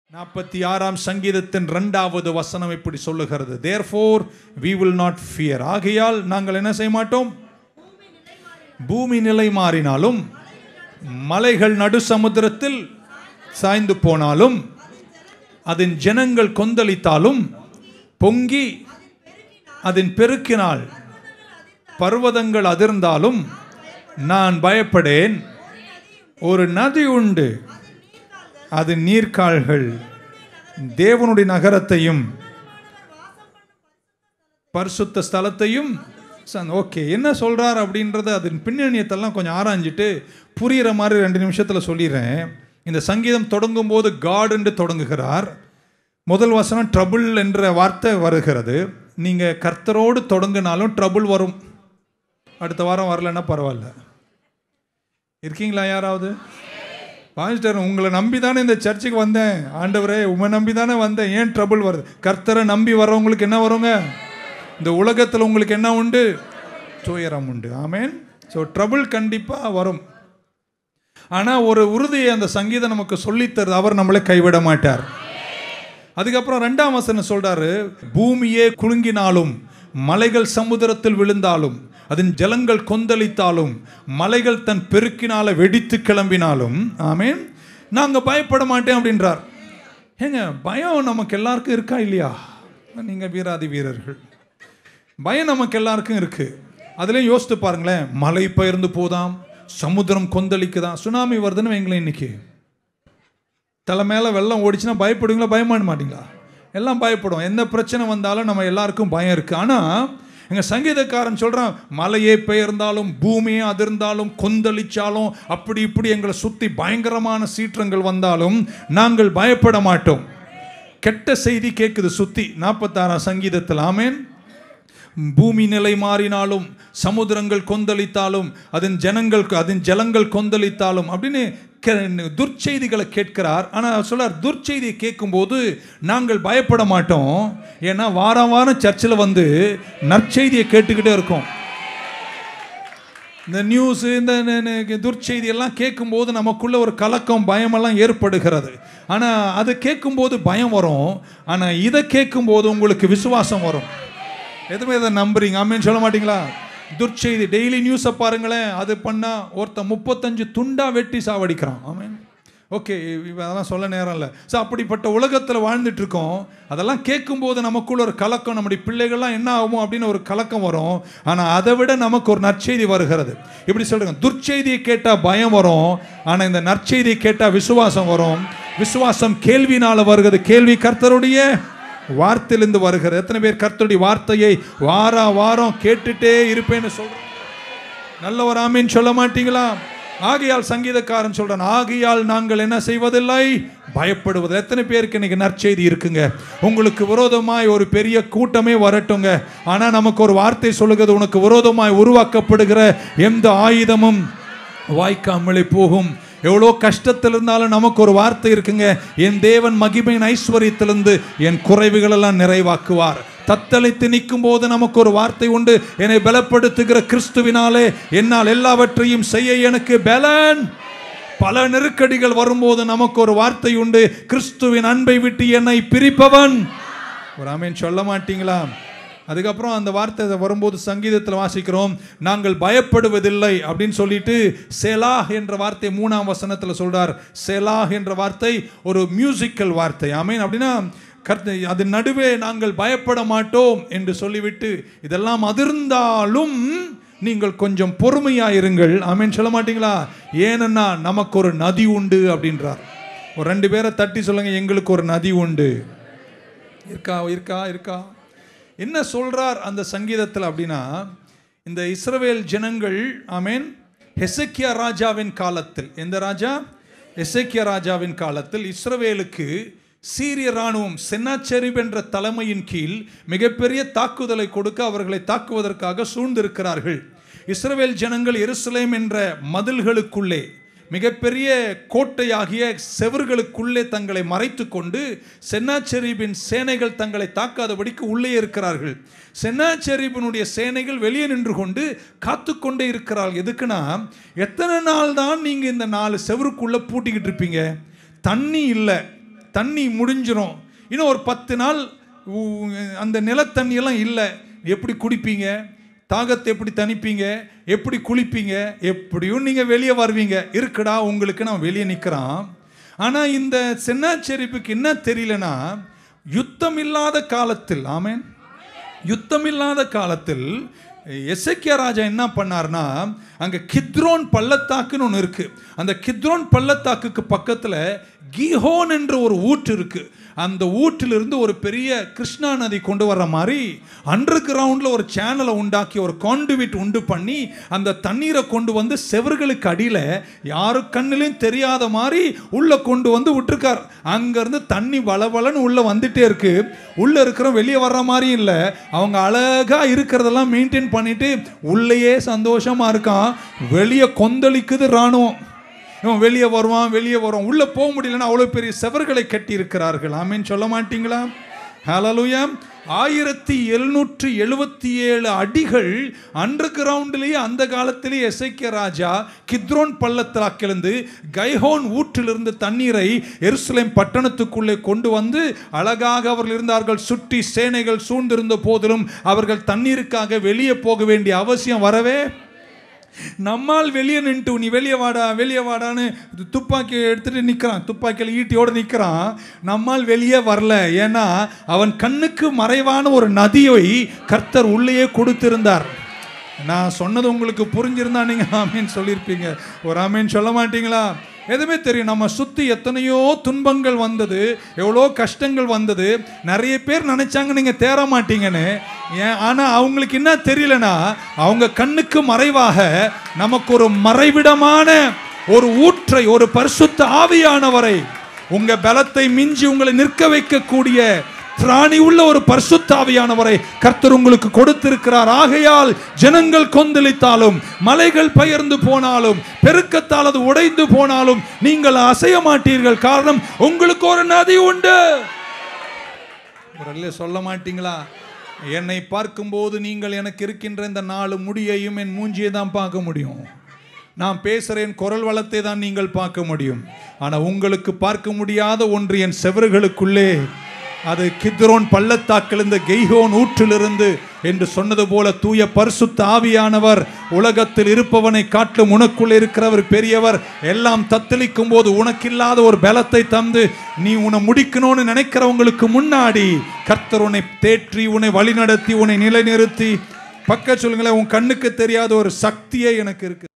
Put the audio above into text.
நாற்பத்தி ஆறாம் சங்கீதத்தின் இரண்டாவது வசனம் இப்படி சொல்லுகிறது therefore we will not fear ஆகையால் நாங்கள் என்ன செய்ய மாட்டோம் பூமி நிலை மாறினாலும் மலைகள் நடு சமுத்திரத்தில் சாய்ந்து போனாலும் அதன் ஜனங்கள் கொந்தளித்தாலும் பொங்கி அதன் பெருக்கினால் பர்வதங்கள் அதிர்ந்தாலும் நான் பயப்படேன் ஒரு நதி உண்டு அது நீர்க்கால்கள் தேவனுடைய நகரத்தையும் பரிசுத்த ஸ்தலத்தையும் ஓகே என்ன சொல்றார் அப்படின்றத அதன் பின்னணியத்தெல்லாம் கொஞ்சம் ஆராய்ஞ்சிட்டு புரிகிற மாதிரி ரெண்டு நிமிஷத்தில் சொல்லிடுறேன் இந்த சங்கீதம் தொடங்கும் போது காட் என்று தொடங்குகிறார் முதல் வசனம் ட்ரபுள் என்ற வார்த்தை வருகிறது நீங்கள் கர்த்தரோடு தொடங்கினாலும் ட்ரபுள் வரும் அடுத்த வாரம் வரலன்னா பரவாயில்ல இருக்கீங்களா யாராவது பாஸ்டர் உங்களை நம்பி தானே இந்த சர்ச்சுக்கு வந்தேன் ஆண்டவரே உமை நம்பி தானே வந்தேன் ஏன் ட்ரபுள் வருது கர்த்தரை நம்பி வர்றவங்களுக்கு என்ன வருங்க இந்த உலகத்தில் உங்களுக்கு என்ன உண்டு துயரம் உண்டு ஆமேன் ஸோ ட்ரபுள் கண்டிப்பாக வரும் ஆனால் ஒரு உறுதியை அந்த சங்கீதம் நமக்கு சொல்லித்தருது அவர் நம்மளை கைவிட மாட்டார் அதுக்கப்புறம் ரெண்டாம் வசனம் சொல்றாரு பூமியே குலுங்கினாலும் மலைகள் சமுத்திரத்தில் விழுந்தாலும் அதன் ஜலங்கள் கொந்தளித்தாலும் மலைகள் தன் பெருக்கினால வெடித்து கிளம்பினாலும் ஆமேன் நாங்கள் பயப்பட மாட்டேன் அப்படின்றார் ஏங்க பயம் நமக்கு எல்லாருக்கும் இருக்கா இல்லையா நீங்கள் வீராதி வீரர்கள் பயம் நமக்கு எல்லாருக்கும் இருக்கு அதுலேயும் யோசித்து பாருங்களேன் மலை பெயர்ந்து போதாம் சமுத்திரம் கொந்தளிக்குதான் சுனாமி வருதுன்னு வைங்களேன் இன்னைக்கு தலை மேலே வெள்ளம் ஓடிச்சுன்னா பயப்படுவீங்களா பயமாட மாட்டீங்களா எல்லாம் பயப்படும் எந்த பிரச்சனை வந்தாலும் நம்ம எல்லாருக்கும் பயம் இருக்குது ஆனால் எங்கள் சங்கீதக்காரன் சொல்கிறான் மலையே பெயர்ந்தாலும் பூமியே அதிர்ந்தாலும் கொந்தளிச்சாலும் அப்படி இப்படி எங்களை சுற்றி பயங்கரமான சீற்றங்கள் வந்தாலும் நாங்கள் பயப்பட மாட்டோம் கெட்ட செய்தி கேட்குது சுற்றி நாற்பத்தாறாம் சங்கீதத்தில் ஆமேன் பூமி நிலை மாறினாலும் சமுத்திரங்கள் கொந்தளித்தாலும் அதன் ஜனங்கள் அதன் ஜலங்கள் கொந்தளித்தாலும் அப்படின்னு துர்ச்செய்திகளை கேட்கிறார் ஆனால் சொல்லார் துர்ச்செய்தியை கேட்கும்போது நாங்கள் பயப்பட மாட்டோம் ஏன்னா வாரம் வாரம் சர்ச்சில் வந்து நற்செய்தியை கேட்டுக்கிட்டே இருக்கோம் இந்த நியூஸ் இந்த துர்ச்செய்தி எல்லாம் கேட்கும்போது நமக்குள்ள ஒரு கலக்கம் பயமெல்லாம் ஏற்படுகிறது ஆனால் அதை கேட்கும்போது பயம் வரும் ஆனால் இதை கேட்கும்போது உங்களுக்கு விசுவாசம் வரும் எதுவுமே இதை நம்புறீங்க ஆமேன்னு சொல்ல மாட்டீங்களா துர்ச்செய்தி டெய்லி நியூஸை பாருங்களேன் அது பண்ணால் ஒருத்தன் முப்பத்தஞ்சு துண்டா வெட்டி சாவடிக்கிறான் ஆமேன் ஓகே அதெல்லாம் சொல்ல நேரம் இல்லை ஸோ அப்படிப்பட்ட உலகத்தில் வாழ்ந்துட்டு இருக்கோம் அதெல்லாம் கேட்கும்போது நமக்குள்ள ஒரு கலக்கம் நம்முடைய பிள்ளைகள்லாம் என்ன ஆகுமோ அப்படின்னு ஒரு கலக்கம் வரும் ஆனால் அதை விட நமக்கு ஒரு நற்செய்தி வருகிறது இப்படி சொல்லுங்க துர்ச்செய்தியை கேட்டால் பயம் வரும் ஆனால் இந்த நற்செய்தியை கேட்டால் விசுவாசம் வரும் விசுவாசம் கேள்வினால் வருகிறது கேள்வி கர்த்தருடைய வார்த்தையிலிருந்து வருகிறது எத்தனை பேர் கர்த்தருடைய வார்த்தையை வார வாரம் கேட்டுட்டே இருப்பேன்னு சொல்றோம் நல்ல ஒரு ஆமீன் சொல்ல மாட்டீங்களா ஆகையால் சங்கீதக்காரன் சொல்றான் ஆகையால் நாங்கள் என்ன செய்வதில்லை பயப்படுவது எத்தனை பேருக்கு இன்னைக்கு நற்செய்தி இருக்குங்க உங்களுக்கு விரோதமாய் ஒரு பெரிய கூட்டமே வரட்டுங்க ஆனால் நமக்கு ஒரு வார்த்தை சொல்லுகிறது உனக்கு விரோதமாய் உருவாக்கப்படுகிற எந்த ஆயுதமும் வாய்க்காமலே போகும் எவ்வளோ கஷ்டத்தில் இருந்தாலும் நமக்கு ஒரு வார்த்தை இருக்குங்க என் தேவன் மகிமையின் ஐஸ்வர்யத்திலிருந்து என் குறைவுகளெல்லாம் நிறைவாக்குவார் தத்தளித்து நிற்கும் போது நமக்கு ஒரு வார்த்தை உண்டு என்னை பலப்படுத்துகிற கிறிஸ்துவினாலே என்னால் எல்லாவற்றையும் செய்ய எனக்கு பலன் பல நெருக்கடிகள் வரும்போது நமக்கு ஒரு வார்த்தை உண்டு கிறிஸ்துவின் அன்பை விட்டு என்னை பிரிப்பவன் ஒரு அமீன் சொல்ல மாட்டீங்களா அதுக்கப்புறம் அந்த வார்த்தை வரும்போது சங்கீதத்தில் வாசிக்கிறோம் நாங்கள் பயப்படுவதில்லை அப்படின்னு சொல்லிட்டு செலாஹ் என்ற வார்த்தை மூணாம் வசனத்தில் சொல்றார் செலாஹ் என்ற வார்த்தை ஒரு மியூசிக்கல் வார்த்தை ஆமீன் அப்படின்னா கர்த்த அது நடுவே நாங்கள் பயப்பட மாட்டோம் என்று சொல்லிவிட்டு இதெல்லாம் அதிர்ந்தாலும் நீங்கள் கொஞ்சம் பொறுமையாயிருங்கள் ஆமேன் சொல்ல மாட்டீங்களா ஏனென்னா நமக்கு ஒரு நதி உண்டு அப்படின்றார் ஒரு ரெண்டு பேரை தட்டி சொல்லுங்க எங்களுக்கு ஒரு நதி உண்டு இருக்கா இருக்கா இருக்கா என்ன சொல்றார் அந்த சங்கீதத்தில் அப்படின்னா இந்த இஸ்ரவேல் ஜனங்கள் ஆமேன் ஹெசக்கியா ராஜாவின் காலத்தில் எந்த ராஜா எசக்கியா ராஜாவின் காலத்தில் இஸ்ரவேலுக்கு சீரிய இராணுவம் சென்னாச்சரிப் என்ற தலைமையின் கீழ் மிகப்பெரிய தாக்குதலை கொடுக்க அவர்களை தாக்குவதற்காக சூழ்ந்திருக்கிறார்கள் இஸ்ரவேல் ஜனங்கள் எருசலேம் என்ற மதில்களுக்குள்ளே மிகப்பெரிய கோட்டையாகிய செவர்களுக்குள்ளே தங்களை மறைத்து கொண்டு சென்னாச்செரீபின் சேனைகள் தங்களை தாக்காதபடிக்கு உள்ளே இருக்கிறார்கள் சென்னாச்செரீபினுடைய சேனைகள் வெளியே நின்று கொண்டு காத்து கொண்டே இருக்கிறார்கள் எதுக்குன்னா எத்தனை நாள் தான் நீங்கள் இந்த நாலு செவருக்குள்ளே பூட்டிக்கிட்டு இருப்பீங்க தண்ணி இல்லை தண்ணி முடிஞ்சிரும் இன்னும் ஒரு பத்து நாள் உ- அந்த நிலத்தண்ணியெல்லாம் இல்லை எப்படி குடிப்பீங்க தாகத்தை எப்படி தணிப்பீங்க எப்படி குளிப்பீங்க எப்படியும் நீங்கள் வெளியே வருவீங்க இருக்குடா உங்களுக்கு நான் வெளியே நிற்கிறான் ஆனால் இந்த சென்னாச்சரிப்புக்கு என்ன தெரியலனா யுத்தம் இல்லாத காலத்தில் ஆமென் யுத்தம் இல்லாத காலத்தில் எசக்கியா ராஜா என்ன பண்ணார்னா அங்கே கித்ரோன் பள்ளத்தாக்குன்னு ஒன்று இருக்கு அந்த கித்ரோன் பள்ளத்தாக்குக்கு பக்கத்தில் கீஹோன் என்ற ஒரு ஊற்று இருக்கு அந்த ஊற்றிலிருந்து ஒரு பெரிய கிருஷ்ணா நதி கொண்டு வர்ற மாதிரி அண்டர் கிரவுண்டில் ஒரு சேனலை உண்டாக்கி ஒரு காண்டுவிட் உண்டு பண்ணி அந்த தண்ணீரை கொண்டு வந்து செவர்களுக்கு அடியில் யாரு கண்ணிலையும் தெரியாத மாதிரி உள்ளே கொண்டு வந்து விட்டுருக்கார் அங்கேருந்து தண்ணி வளவளன்னு உள்ளே வந்துட்டே இருக்கு உள்ளே இருக்கிற வெளியே வர்ற மாதிரி இல்லை அவங்க அழகாக இருக்கிறதெல்லாம் மெயின்டைன் பண்ணிட்டு உள்ளேயே சந்தோஷமா இருக்கான் வெளியே கொந்தளிக்குது ராணுவம் இவன் வெளியே வருவான் வெளியே வருவான் உள்ளே போக முடியலன்னா அவ்வளோ பெரிய செவர்களை கட்டி இருக்கிறார்கள் ஆமீன் சொல்ல மாட்டீங்களா ஹalleluya ஆயிரத்தி எழுநூற்றி எழுபத்தி ஏழு அடிகள் அண்டர் கிரவுண்டிலேயே அந்த காலத்திலேயே எசைக்கிய ராஜா கித்ரோன் பள்ளத்தாக்கிலிருந்து கைஹோன் ஊற்றிலிருந்து தண்ணீரை எருசலேம் பட்டணத்துக்குள்ளே கொண்டு வந்து அழகாக அவர்கள் இருந்தார்கள் சுற்றி சேனைகள் சூழ்ந்திருந்த போதிலும் அவர்கள் தண்ணீருக்காக வெளியே போக வேண்டிய அவசியம் வரவே நம்மால் வெளியே நின்ட்டு நீ வெளியே வாடா வெளியே வாடான்னு துப்பாக்கி எடுத்துட்டு நிற்கிறான் துப்பாக்கியில் ஈட்டியோடு நிற்கிறான் நம்மால் வெளியே வரல ஏன்னா அவன் கண்ணுக்கு மறைவான ஒரு நதியை கர்த்தர் உள்ளேயே கொடுத்திருந்தார் நான் சொன்னது உங்களுக்கு புரிஞ்சிருந்தா நீங்க ஆமீன் சொல்லியிருப்பீங்க ஒரு ஆமீன் சொல்ல மாட்டீங்களா எதுவுமே தெரியும் நம்ம சுற்றி எத்தனையோ துன்பங்கள் வந்தது எவ்வளோ கஷ்டங்கள் வந்தது நிறைய பேர் நினைச்சாங்க நீங்கள் தேற மாட்டீங்கன்னு ஏன் ஆனால் அவங்களுக்கு என்ன தெரியலனா அவங்க கண்ணுக்கு மறைவாக நமக்கு ஒரு மறைவிடமான ஒரு ஊற்றை ஒரு பரிசுத்த ஆவியானவரை உங்க பலத்தை மிஞ்சி உங்களை நிற்க வைக்கக்கூடிய திராணி உள்ள ஒரு பரிசுத்தாவியானவரை கர்த்தர் உங்களுக்கு கொடுத்திருக்கிறார் ஆகையால் ஜனங்கள் கொந்தளித்தாலும் மலைகள் பெயர்ந்து போனாலும் பெருக்கத்தால் அது உடைந்து போனாலும் நீங்கள் அசைய மாட்டீர்கள் காரணம் உங்களுக்கு ஒரு நதி உண்டு ஒரு அல்ல சொல்ல மாட்டீங்களா என்னை பார்க்கும்போது நீங்கள் எனக்கு இருக்கின்ற இந்த நாலு முடியையும் என் மூஞ்சியை தான் பார்க்க முடியும் நான் பேசுகிறேன் குரல் வளத்தை தான் நீங்கள் பார்க்க முடியும் ஆனால் உங்களுக்கு பார்க்க முடியாத ஒன்று என் செவறுகளுக்குள்ளே அது கித்ரோன் பள்ளத்தாக்கிலிருந்து கெய்ஹோன் ஊற்றிலிருந்து என்று சொன்னது போல தூய பரிசுத்த ஆவியானவர் உலகத்தில் இருப்பவனை காட்டிலும் உனக்குள் இருக்கிறவர் பெரியவர் எல்லாம் தத்தளிக்கும் போது உனக்கில்லாத ஒரு பலத்தை தந்து நீ உன்னை முடிக்கணும்னு நினைக்கிறவங்களுக்கு முன்னாடி கர்த்தர் உன்னை தேற்றி உன்னை வழிநடத்தி உன்னை நிலைநிறுத்தி பக்க சொல்லுங்களேன் உன் கண்ணுக்கு தெரியாத ஒரு சக்தியே எனக்கு இருக்கு